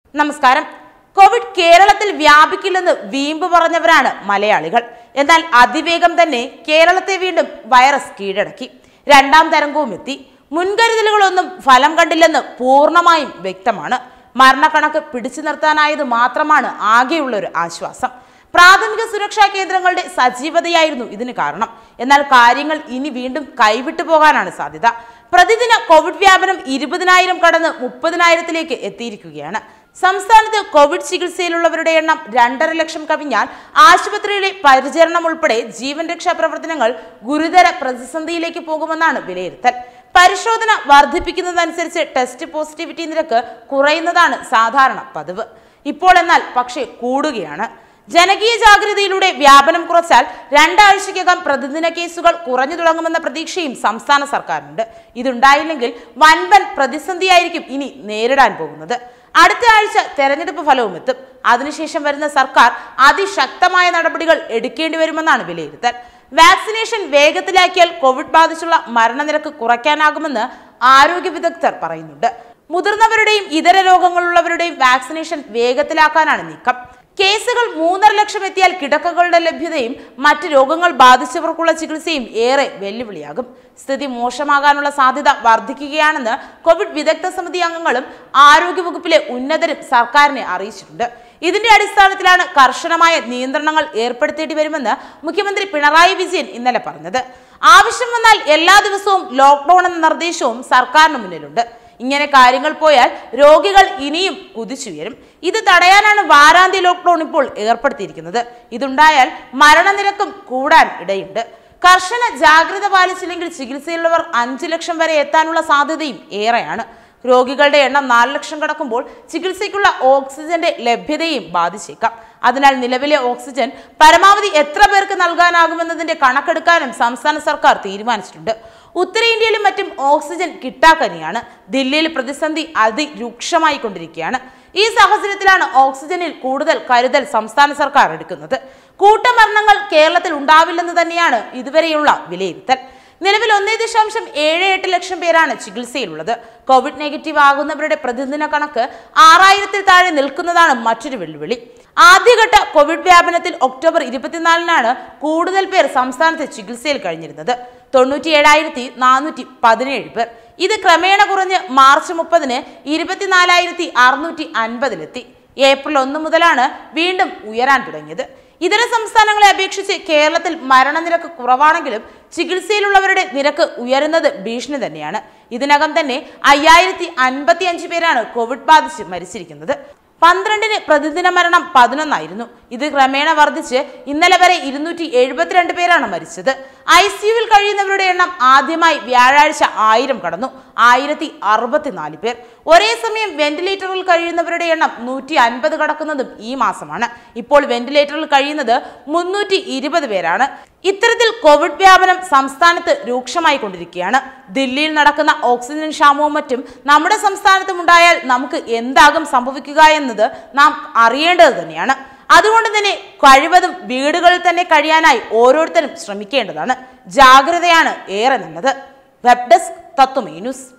നമസ്കാരം കോവിഡ് കേരളത്തിൽ വ്യാപിക്കില്ലെന്ന് വീമ്പ് പറഞ്ഞവരാണ് മലയാളികൾ എന്നാൽ അതിവേഗം തന്നെ കേരളത്തെ വീണ്ടും വൈറസ് കീഴടക്കി രണ്ടാം തരംഗവും എത്തി മുൻകരുതലുകളൊന്നും ഫലം കണ്ടില്ലെന്ന് പൂർണ്ണമായും വ്യക്തമാണ് മരണക്കണക്ക് പിടിച്ചു നിർത്താനായത് മാത്രമാണ് ആകെയുള്ള ഒരു ആശ്വാസം പ്രാഥമിക സുരക്ഷാ കേന്ദ്രങ്ങളുടെ സജീവതയായിരുന്നു ഇതിന് കാരണം എന്നാൽ കാര്യങ്ങൾ ഇനി വീണ്ടും കൈവിട്ടു പോകാനാണ് സാധ്യത പ്രതിദിന കോവിഡ് വ്യാപനം ഇരുപതിനായിരം കടന്ന് മുപ്പതിനായിരത്തിലേക്ക് എത്തിയിരിക്കുകയാണ് സംസ്ഥാനത്ത് കോവിഡ് ചികിത്സയിലുള്ളവരുടെ എണ്ണം രണ്ടര ലക്ഷം കവിഞ്ഞാൽ ആശുപത്രിയിലെ പരിചരണം ഉൾപ്പെടെ ജീവൻ രക്ഷാ പ്രവർത്തനങ്ങൾ ഗുരുതര പ്രതിസന്ധിയിലേക്ക് പോകുമെന്നാണ് വിലയിരുത്തൽ പരിശോധന വർദ്ധിപ്പിക്കുന്നതനുസരിച്ച് ടെസ്റ്റ് പോസിറ്റിവിറ്റി നിരക്ക് കുറയുന്നതാണ് സാധാരണ പതിവ് ഇപ്പോൾ എന്നാൽ പക്ഷേ കൂടുകയാണ് ജനകീയ ജാഗ്രതയിലൂടെ വ്യാപനം കുറച്ചാൽ രണ്ടാഴ്ചയ്ക്കകം പ്രതിദിന കേസുകൾ കുറഞ്ഞു തുടങ്ങുമെന്ന പ്രതീക്ഷയും സംസ്ഥാന സർക്കാരിനുണ്ട് ഇതുണ്ടായില്ലെങ്കിൽ വൻപൻ പ്രതിസന്ധിയായിരിക്കും ഇനി നേരിടാൻ പോകുന്നത് അടുത്ത ആഴ്ച തെരഞ്ഞെടുപ്പ് ഫലവും എത്തും അതിനുശേഷം വരുന്ന സർക്കാർ അതിശക്തമായ നടപടികൾ എടുക്കേണ്ടി വരുമെന്നാണ് വിലയിരുത്തൽ വാക്സിനേഷൻ വേഗത്തിലാക്കിയാൽ കോവിഡ് ബാധിച്ചുള്ള മരണനിരക്ക് കുറയ്ക്കാനാകുമെന്ന് ആരോഗ്യ വിദഗ്ധർ പറയുന്നുണ്ട് മുതിർന്നവരുടെയും ഇതര രോഗങ്ങളുള്ളവരുടെയും വാക്സിനേഷൻ വേഗത്തിലാക്കാനാണ് നീക്കം കേസുകൾ മൂന്നര ലക്ഷം എത്തിയാൽ കിടക്കകളുടെ ലഭ്യതയും മറ്റ് രോഗങ്ങൾ ബാധിച്ചവർക്കുള്ള ചികിത്സയും ഏറെ വെല്ലുവിളിയാകും സ്ഥിതി മോശമാകാനുള്ള സാധ്യത വർദ്ധിക്കുകയാണെന്ന് കോവിഡ് വിദഗ്ധ സമിതി അംഗങ്ങളും ആരോഗ്യവകുപ്പിലെ ഉന്നതരും സർക്കാരിനെ അറിയിച്ചിട്ടുണ്ട് ഇതിന്റെ അടിസ്ഥാനത്തിലാണ് കർശനമായ നിയന്ത്രണങ്ങൾ ഏർപ്പെടുത്തേണ്ടി വരുമെന്ന് മുഖ്യമന്ത്രി പിണറായി വിജയൻ ഇന്നലെ പറഞ്ഞത് ആവശ്യം വന്നാൽ എല്ലാ ദിവസവും ലോക്ക്ഡൌൺ എന്ന നിർദ്ദേശവും സർക്കാരിന് മുന്നിലുണ്ട് ഇങ്ങനെ കാര്യങ്ങൾ പോയാൽ രോഗികൾ ഇനിയും കുതിച്ചുയരും ഇത് തടയാനാണ് വാരാന്ത്യ ലോക്ക്ഡൌൺ ഇപ്പോൾ ഏർപ്പെടുത്തിയിരിക്കുന്നത് ഇതുണ്ടായാൽ മരണനിരക്കും കൂടാൻ ഇടയുണ്ട് കർശന ജാഗ്രത പാലിച്ചില്ലെങ്കിൽ ചികിത്സയിലുള്ളവർ അഞ്ചു ലക്ഷം വരെ എത്താനുള്ള സാധ്യതയും ഏറെയാണ് രോഗികളുടെ എണ്ണം നാല് ലക്ഷം കടക്കുമ്പോൾ ചികിത്സയ്ക്കുള്ള ഓക്സിജന്റെ ലഭ്യതയും ബാധിച്ചേക്കാം അതിനാൽ നിലവിലെ ഓക്സിജൻ പരമാവധി എത്ര പേർക്ക് നൽകാനാകുമെന്നതിന്റെ കണക്കെടുക്കാനും സംസ്ഥാന സർക്കാർ തീരുമാനിച്ചിട്ടുണ്ട് ഉത്തരേന്ത്യയിലും മറ്റും ഓക്സിജൻ കിട്ടാക്കനിയാണ് ദില്ലിയിൽ പ്രതിസന്ധി അതിരൂക്ഷമായി കൊണ്ടിരിക്കുകയാണ് ഈ സാഹചര്യത്തിലാണ് ഓക്സിജനിൽ കൂടുതൽ കരുതൽ സംസ്ഥാന സർക്കാർ എടുക്കുന്നത് കൂട്ടമരണങ്ങൾ കേരളത്തിൽ ഉണ്ടാവില്ലെന്ന് തന്നെയാണ് ഇതുവരെയുള്ള വിലയിരുത്തൽ നിലവിൽ ഒന്നേ ദശാംശം ഏഴ് എട്ട് ലക്ഷം പേരാണ് ചികിത്സയിലുള്ളത് കോവിഡ് നെഗറ്റീവ് ആകുന്നവരുടെ പ്രതിദിന കണക്ക് ആറായിരത്തിൽ താഴെ നിൽക്കുന്നതാണ് മറ്റൊരു വെല്ലുവിളി ആദ്യഘട്ട കോവിഡ് വ്യാപനത്തിൽ ഒക്ടോബർ ഇരുപത്തിനാലിനാണ് കൂടുതൽ പേർ സംസ്ഥാനത്ത് ചികിത്സയിൽ കഴിഞ്ഞിരുന്നത് തൊണ്ണൂറ്റി ഏഴായിരത്തി നാനൂറ്റി പതിനേഴ് പേർ ഇത് ക്രമേണ കുറഞ്ഞ് മാർച്ച് മുപ്പതിന് ഇരുപത്തിനാലായിരത്തി അറുന്നൂറ്റി അൻപതിലെത്തി ഏപ്രിൽ ഒന്ന് മുതലാണ് വീണ്ടും ഉയരാൻ തുടങ്ങിയത് ഇതര സംസ്ഥാനങ്ങളെ അപേക്ഷിച്ച് കേരളത്തിൽ മരണനിരക്ക് കുറവാണെങ്കിലും ചികിത്സയിലുള്ളവരുടെ നിരക്ക് ഉയരുന്നത് ഭീഷണി തന്നെയാണ് ഇതിനകം തന്നെ അയ്യായിരത്തി അൻപത്തി അഞ്ച് പേരാണ് കോവിഡ് ബാധിച്ച് മരിച്ചിരിക്കുന്നത് പന്ത്രണ്ടിന് പ്രതിദിന മരണം പതിനൊന്നായിരുന്നു ഇത് ക്രമേണ വർദ്ധിച്ച് ഇന്നലെ വരെ ഇരുന്നൂറ്റി എഴുപത്തിരണ്ട് പേരാണ് മരിച്ചത് ഐ സിയുവിൽ കഴിയുന്നവരുടെ എണ്ണം ആദ്യമായി വ്യാഴാഴ്ച ആയിരം കടന്നു ആയിരത്തി അറുപത്തിനാല് പേർ ഒരേ സമയം വെന്റിലേറ്ററിൽ കഴിയുന്നവരുടെ എണ്ണം നൂറ്റി അൻപത് കടക്കുന്നതും ഈ മാസമാണ് ഇപ്പോൾ വെന്റിലേറ്ററിൽ കഴിയുന്നത് മുന്നൂറ്റി ഇരുപത് പേരാണ് ഇത്തരത്തിൽ കോവിഡ് വ്യാപനം സംസ്ഥാനത്ത് രൂക്ഷമായി കൊണ്ടിരിക്കുകയാണ് ദില്ലിയിൽ നടക്കുന്ന ഓക്സിജൻ ക്ഷാമവും മറ്റും നമ്മുടെ സംസ്ഥാനത്തും ഉണ്ടായാൽ നമുക്ക് എന്താകും സംഭവിക്കുക എന്നത് നാം അറിയേണ്ടത് തന്നെയാണ് അതുകൊണ്ട് തന്നെ കഴിവതും വീടുകളിൽ തന്നെ കഴിയാനായി ഓരോരുത്തരും ശ്രമിക്കേണ്ടതാണ് ജാഗ്രതയാണ് ഏറെ നല്ലത് വെബ് ഡെസ്ക് തത്വമേ ന്യൂസ്